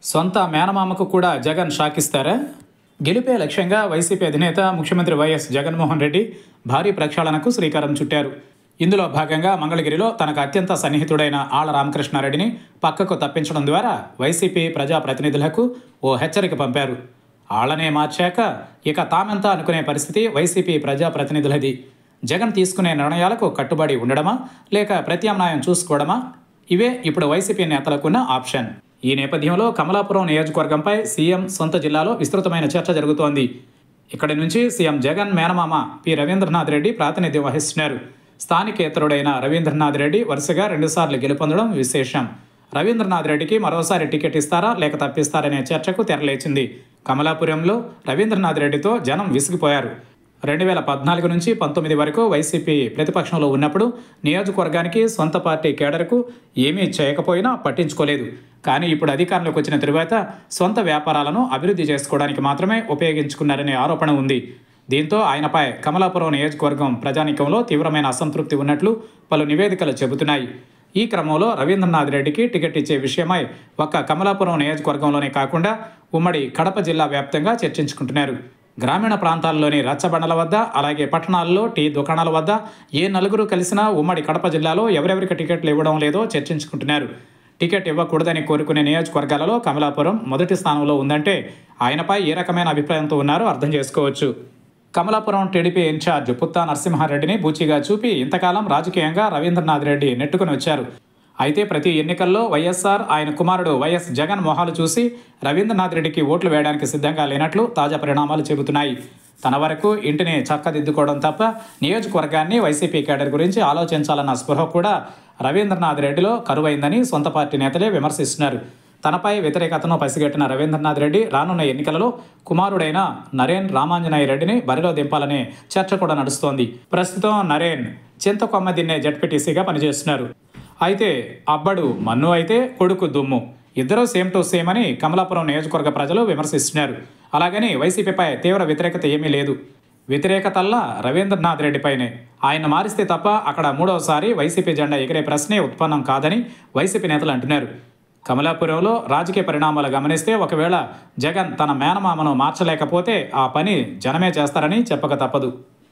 సొంత మేనమామకు కూడా జగన్ షాక్ ఇస్తారా గెలిపే లక్ష్యంగా వైసీపీ అధినేత ముఖ్యమంత్రి వైఎస్ జగన్మోహన్ రెడ్డి భారీ ప్రక్షాళనకు శ్రీకారం చుట్టారు ఇందులో భాగంగా మంగళగిరిలో తనకు అత్యంత సన్నిహితుడైన ఆళ్ల రామకృష్ణారెడ్డిని పక్కకు తప్పించడం ద్వారా వైసీపీ ప్రజాప్రతినిధులకు ఓ హెచ్చరిక పంపారు ఆళ్లనే మార్చాక ఇక తామెంతా అనుకునే పరిస్థితి వైసీపీ ప్రజాప్రతినిధులది జగన్ తీసుకునే నిర్ణయాలకు కట్టుబడి ఉండడమా లేక ప్రత్యామ్నాయం చూసుకోవడమా ఇవే ఇప్పుడు వైసీపీ నేతలకున్న ఆప్షన్ ఈ నేపథ్యంలో కమలాపురం నియోజకవర్గంపై సీఎం సొంత జిల్లాలో విస్తృతమైన చర్చ జరుగుతోంది ఇక్కడి నుంచి సీఎం జగన్ మేనమామ పి రవీంద్రనాథ్ రెడ్డి ప్రాతినిధ్యం వహిస్తున్నారు స్థానికేతరుడైన రవీంద్రనాథ్ రెడ్డి వరుసగా రెండుసార్లు గెలుపొందడం విశేషం రవీంద్రనాథ్ రెడ్డికి మరోసారి టికెట్ ఇస్తారా లేక తప్పిస్తారనే చర్చకు తెరలేచింది కమలాపురంలో రవీంద్రనాథ్ రెడ్డితో జనం విసిగిపోయారు రెండు వేల పద్నాలుగు నుంచి పంతొమ్మిది వరకు వైసీపీ ప్రతిపక్షంలో ఉన్నప్పుడు నియోజకవర్గానికి సొంత పార్టీ కేడర్కు ఏమీ చేయకపోయినా పట్టించుకోలేదు కానీ ఇప్పుడు అధికారంలోకి వచ్చిన తరువాత సొంత వ్యాపారాలను అభివృద్ధి చేసుకోవడానికి మాత్రమే ఉపయోగించుకున్నారనే ఆరోపణ ఉంది దీంతో ఆయనపై కమలాపురం నియోజకవర్గం ప్రజానికంలో తీవ్రమైన అసంతృప్తి ఉన్నట్లు పలు నివేదికలు చెబుతున్నాయి ఈ క్రమంలో రవీంద్రనాథ్ రెడ్డికి టికెట్ ఇచ్చే విషయమై ఒక్క కమలాపురం నియోజకవర్గంలోనే కాకుండా ఉమ్మడి కడప జిల్లా వ్యాప్తంగా చర్చించుకుంటున్నారు గ్రామీణ ప్రాంతాల్లోని రచ్చబండల వద్ద అలాగే పట్టణాల్లో టీ దుకాణాల వద్ద ఏ నలుగురు కలిసినా ఉమ్మడి కడప జిల్లాలో ఎవరెవరికి టికెట్లు ఇవ్వడం లేదో చర్చించుకుంటున్నారు టికెట్ ఇవ్వకూడదని కోరుకునే నియోజకవర్గాలలో కమలాపురం మొదటి స్థానంలో ఉందంటే ఆయనపై ఏ రకమైన అభిప్రాయంతో ఉన్నారో అర్థం చేసుకోవచ్చు కమలాపురం టీడీపీ ఇన్ఛార్జ్ పుత్తా నరసింహారెడ్డిని బూచిగా చూపి ఇంతకాలం రాజకీయంగా రవీంద్రనాథ్ రెడ్డి నెట్టుకుని వచ్చారు అయితే ప్రతి ఎన్నికల్లో వైఎస్ఆర్ ఆయన కుమారుడు వైఎస్ జగన్ మొహాలు చూసి రవీంద్రనాథ్ రెడ్డికి ఓట్లు వేయడానికి సిద్ధంగా లేనట్లు తాజా పరిణామాలు చెబుతున్నాయి తన వరకు ఇంటిని చక్కదిద్దుకోవడం తప్ప నియోజకవర్గాన్ని వైసీపీ కేడర్ గురించి ఆలోచించాలన్న స్పృహ కూడా రవీంద్రనాథ్ రెడ్డిలో కరువైందని సొంత పార్టీ నేతలే విమర్శిస్తున్నారు తనపై వ్యతిరేకతను పసిగట్టిన రవీంద్రనాథ్ రెడ్డి రానున్న ఎన్నికలలో కుమారుడైన నరేన్ రామాంజనేయ రెడ్డిని బరిలో దింపాలనే చర్చ కూడా నడుస్తోంది ప్రస్తుతం నరేన్ చింతకొమ్మ దిన్నే జడ్పీటీసీగా పనిచేస్తున్నారు అయితే అబ్బడు మన్ను అయితే కొడుకు దుమ్ము ఇద్దరూ సేమ్ టు సేమ్ అని కమలాపురం నియోజకవర్గ ప్రజలు విమర్శిస్తున్నారు అలాగని వైసీపీపై తీవ్ర వ్యతిరేకత ఏమీ లేదు వ్యతిరేకతల్లా రవీంద్రనాథ్ రెడ్డిపైనే ఆయన మారిస్తే తప్ప అక్కడ మూడవసారి వైసీపీ జెండా ఎగిరే ప్రశ్నే ఉత్పన్నం కాదని వైసీపీ నేతలు అంటున్నారు కమలాపురంలో రాజకీయ పరిణామాలు గమనిస్తే ఒకవేళ జగన్ తన మేనమామను మార్చలేకపోతే ఆ పని జనమే చేస్తారని చెప్పక తప్పదు